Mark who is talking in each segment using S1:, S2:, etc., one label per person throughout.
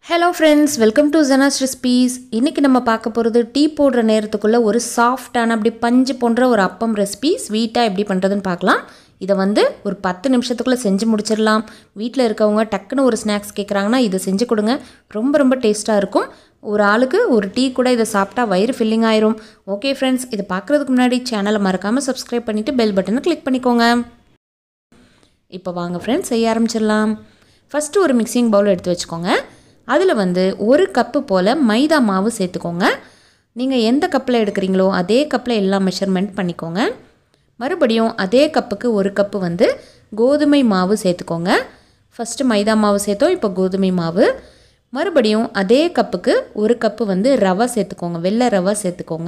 S1: hello friends welcome to Jana's recipes இன்றைக்கி நம்ம பார்க்க போகிறது டீ போடுற நேரத்துக்குள்ளே ஒரு சாஃப்டான அப்படி பஞ்சு போன்ற ஒரு அப்பம் ரெசிபி ஸ்வீட்டாக எப்படி பண்ணுறதுன்னு பார்க்கலாம் இதை வந்து ஒரு பத்து நிமிஷத்துக்குள்ளே செஞ்சு முடிச்சிடலாம் வீட்டில் இருக்கவங்க டக்குன்னு ஒரு ஸ்நாக்ஸ் கேட்குறாங்கன்னா இதை செஞ்சு கொடுங்க ரொம்ப ரொம்ப டேஸ்ட்டாக இருக்கும் ஒரு ஆளுக்கு ஒரு டீ கூட இதை சாப்பிட்டா வயிறு ஃபில்லிங் ஆயிரும் ஓகே ஃப்ரெண்ட்ஸ் இதை பார்க்குறதுக்கு முன்னாடி சேனலை மறக்காமல் சப்ஸ்கிரைப் பண்ணிவிட்டு பெல் பட்டனை கிளிக் பண்ணிக்கோங்க இப்போ வாங்க ஃப்ரெண்ட்ஸ் செய்ய ஆரம்பிச்சிடலாம் ஃபஸ்ட்டு ஒரு மிக்சிங் பவுல் எடுத்து வச்சுக்கோங்க அதில் வந்து ஒரு கப்பு போல் மைதா மாவு சேர்த்துக்கோங்க நீங்கள் எந்த கப்பில் எடுக்கிறீங்களோ அதே கப்பில் எல்லாம் மெஷர்மெண்ட் பண்ணிக்கோங்க மறுபடியும் அதே கப்புக்கு ஒரு கப்பு வந்து கோதுமை மாவு சேர்த்துக்கோங்க ஃபஸ்ட்டு மைதா மாவு சேர்த்தோம் இப்போ கோதுமை மாவு மறுபடியும் அதே கப்புக்கு ஒரு கப்பு வந்து ரவை சேர்த்துக்கோங்க வெள்ளை ரவை சேர்த்துக்கோங்க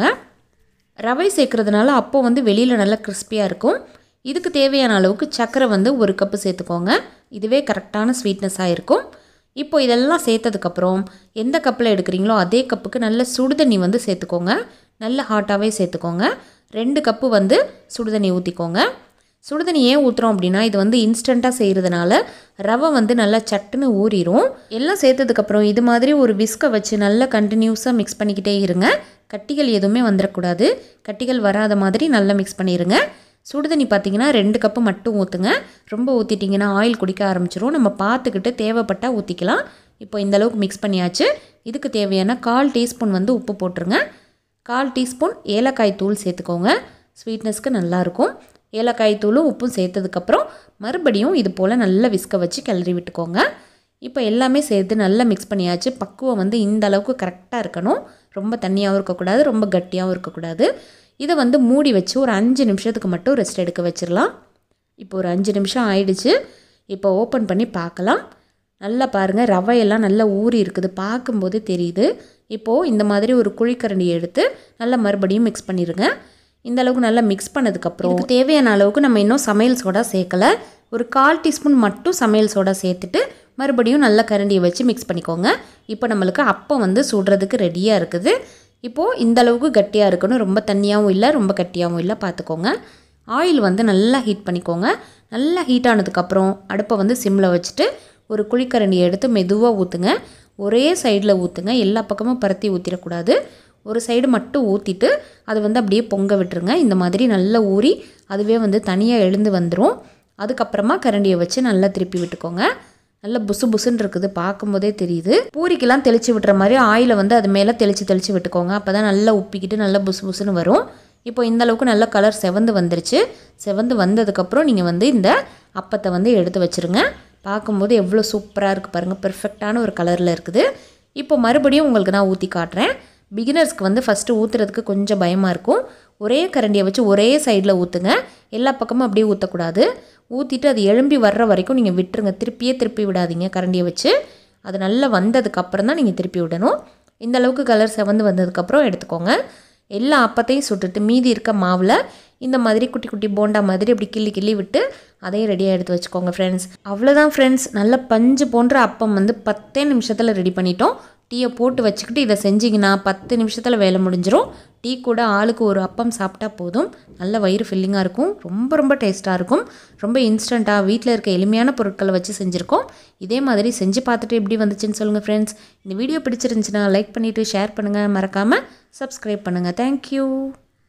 S1: ரவை சேர்க்குறதுனால அப்போ வந்து வெளியில் நல்லா கிறிஸ்பியாக இருக்கும் இதுக்கு தேவையான அளவுக்கு சர்க்கரை வந்து ஒரு கப்பு சேர்த்துக்கோங்க இதுவே கரெக்டான ஸ்வீட்னஸாக இருக்கும் இப்போ இதெல்லாம் சேர்த்ததுக்கப்புறம் எந்த கப்பில் எடுக்கிறீங்களோ அதே கப்புக்கு நல்ல சுடுதண்ணி வந்து சேர்த்துக்கோங்க நல்ல ஹாட்டாகவே சேர்த்துக்கோங்க ரெண்டு கப்பு வந்து சுடுதண்ணி ஊற்றிக்கோங்க சுடுதண்ணி ஏன் ஊற்றுறோம் அப்படின்னா இது வந்து இன்ஸ்டண்ட்டாக செய்கிறதுனால ரவை வந்து நல்லா சட்டுன்னு ஊறிடும் எல்லாம் சேர்த்ததுக்கப்புறம் இது மாதிரி ஒரு விஸ்கை வச்சு நல்லா கண்டினியூஸாக மிக்ஸ் பண்ணிக்கிட்டே இருங்க கட்டிகள் எதுவுமே வந்துடக்கூடாது கட்டிகள் வராத மாதிரி நல்லா மிக்ஸ் பண்ணிடுங்க சுடுதண்ணி பார்த்தீங்கன்னா ரெண்டு கப்பு மட்டும் ஊற்றுங்க ரொம்ப ஊற்றிட்டிங்கன்னா ஆயில் குடிக்க ஆரம்பிச்சிரும் நம்ம பார்த்துக்கிட்டு தேவைப்பட்டால் ஊற்றிக்கலாம் இப்போ இந்த அளவுக்கு மிக்ஸ் பண்ணியாச்சு இதுக்கு தேவையான கால் டீஸ்பூன் வந்து உப்பு போட்டுருங்க கால் டீஸ்பூன் ஏலக்காய் தூள் சேர்த்துக்கோங்க ஸ்வீட்னஸ்க்கு நல்லாயிருக்கும் ஏலக்காய் தூளும் உப்பும் சேர்த்ததுக்கப்புறம் மறுபடியும் இது போல் நல்லா விஸ்க வச்சு கிளறி விட்டுக்கோங்க இப்போ எல்லாமே சேர்த்து நல்லா மிக்ஸ் பண்ணியாச்சு பக்குவம் வந்து இந்த அளவுக்கு கரெக்டாக இருக்கணும் ரொம்ப தண்ணியாகவும் இருக்கக்கூடாது ரொம்ப கட்டியாகவும் இருக்கக்கூடாது இதை வந்து மூடி வச்சு ஒரு அஞ்சு நிமிஷத்துக்கு மட்டும் ரெஸ்ட் எடுக்க வச்சிடலாம் இப்போ ஒரு அஞ்சு நிமிஷம் ஆயிடுச்சு இப்போ ஓப்பன் பண்ணி பார்க்கலாம் நல்லா பாருங்கள் ரவையெல்லாம் நல்லா ஊறி இருக்குது பார்க்கும்போதே தெரியுது இப்போது இந்த மாதிரி ஒரு குழிக்கரண்டி எடுத்து நல்லா மறுபடியும் மிக்ஸ் பண்ணிடுங்க இந்த அளவுக்கு நல்லா மிக்ஸ் பண்ணதுக்கப்புறம் இதுக்கு தேவையான அளவுக்கு நம்ம இன்னும் சமையல் சோடா சேர்க்கலை ஒரு கால் டீஸ்பூன் மட்டும் சமையல் சோடா சேர்த்துட்டு மறுபடியும் நல்லா கரண்டியை வச்சு மிக்ஸ் பண்ணிக்கோங்க இப்போ நம்மளுக்கு அப்பம் வந்து சுடுறதுக்கு ரெடியாக இருக்குது இப்போது இந்த அளவுக்கு கட்டியாக இருக்கணும் ரொம்ப தண்ணியாகவும் இல்லை ரொம்ப கட்டியாகவும் இல்லை பார்த்துக்கோங்க ஆயில் வந்து நல்லா ஹீட் பண்ணிக்கோங்க நல்லா ஹீட் ஆனதுக்கப்புறம் அடுப்பை வந்து சிம்மில் வச்சுட்டு ஒரு குழிக்கரண்டி எடுத்து மெதுவாக ஊற்றுங்க ஒரே சைடில் ஊற்றுங்க எல்லா பக்கமும் பருத்தி ஊற்றிடக்கூடாது ஒரு சைடு மட்டும் ஊற்றிட்டு அது வந்து அப்படியே பொங்க விட்டுருங்க இந்த மாதிரி நல்லா ஊறி அதுவே வந்து தனியாக எழுந்து வந்துடும் அதுக்கப்புறமா கரண்டியை வச்சு நல்லா திருப்பி விட்டுக்கோங்க நல்ல புசு புசுன்னு இருக்குது பார்க்கும்போதே தெரியுது பூரிக்கெல்லாம் தெளித்து விட்டுற மாதிரி ஆயிலை வந்து அது மேலே தெளித்து தெளித்து விட்டுக்கோங்க அப்போ தான் நல்லா உப்பிக்கிட்டு நல்லா புசு புசுன்னு வரும் இப்போ இந்த அளவுக்கு நல்ல கலர் செவந்து வந்துருச்சு செவந்து வந்ததுக்கப்புறம் நீங்கள் வந்து இந்த அப்பத்தை வந்து எடுத்து வச்சுருங்க பார்க்கும்போது எவ்வளோ சூப்பராக இருக்குது பாருங்கள் பெர்ஃபெக்டான ஒரு கலரில் இருக்குது இப்போ மறுபடியும் உங்களுக்கு நான் ஊற்றி காட்டுறேன் பிகினர்ஸ்க்கு வந்து ஃபஸ்ட்டு ஊற்றுறதுக்கு கொஞ்சம் பயமாக இருக்கும் ஒரே கரண்டியை வச்சு ஒரே சைடில் ஊற்றுங்க எல்லா பக்கமும் அப்படியே ஊற்றக்கூடாது ஊற்றிட்டு அது எழும்பி வர்ற வரைக்கும் நீங்கள் விட்டுருங்க திருப்பியே திருப்பி விடாதீங்க கரண்டியை வச்சு அது நல்லா வந்ததுக்கப்புறம் தான் நீங்கள் திருப்பி விடணும் இந்த அளவுக்கு கலர் செவந்து வந்ததுக்கப்புறம் எடுத்துக்கோங்க எல்லா அப்பத்தையும் சுட்டுட்டு மீதி இருக்க மாவில் இந்த மாதிரி குட்டி குட்டி போண்டா மாதிரி அப்படி கிள்ளி கிள்ளி விட்டு அதையும் ரெடியாக எடுத்து வச்சுக்கோங்க ஃப்ரெண்ட்ஸ் அவ்வளோதான் ஃப்ரெண்ட்ஸ் நல்ல பஞ்சு போன்ற அப்பம் வந்து பத்தே நிமிஷத்தில் ரெடி பண்ணிட்டோம் டீயை போட்டு வச்சுக்கிட்டு இதை செஞ்சிங்கன்னா பத்து நிமிஷத்தில் வேலை முடிஞ்சிடும் டீ கூட ஆளுக்கு ஒரு அப்பம் சாப்பிட்டா போதும் நல்ல வயிறு ஃபில்லிங்காக இருக்கும் ரொம்ப ரொம்ப டேஸ்ட்டாக இருக்கும் ரொம்ப இன்ஸ்டண்ட்டாக வீட்டில் இருக்க எளிமையான பொருட்களை வச்சு செஞ்சுருக்கோம் இதே மாதிரி செஞ்சு பார்த்துட்டு எப்படி வந்துச்சுன்னு சொல்லுங்கள் ஃப்ரெண்ட்ஸ் இந்த வீடியோ பிடிச்சிருந்துச்சுன்னா லைக் பண்ணிவிட்டு ஷேர் பண்ணுங்கள் மறக்காமல் சப்ஸ்கிரைப் பண்ணுங்கள் தேங்க்யூ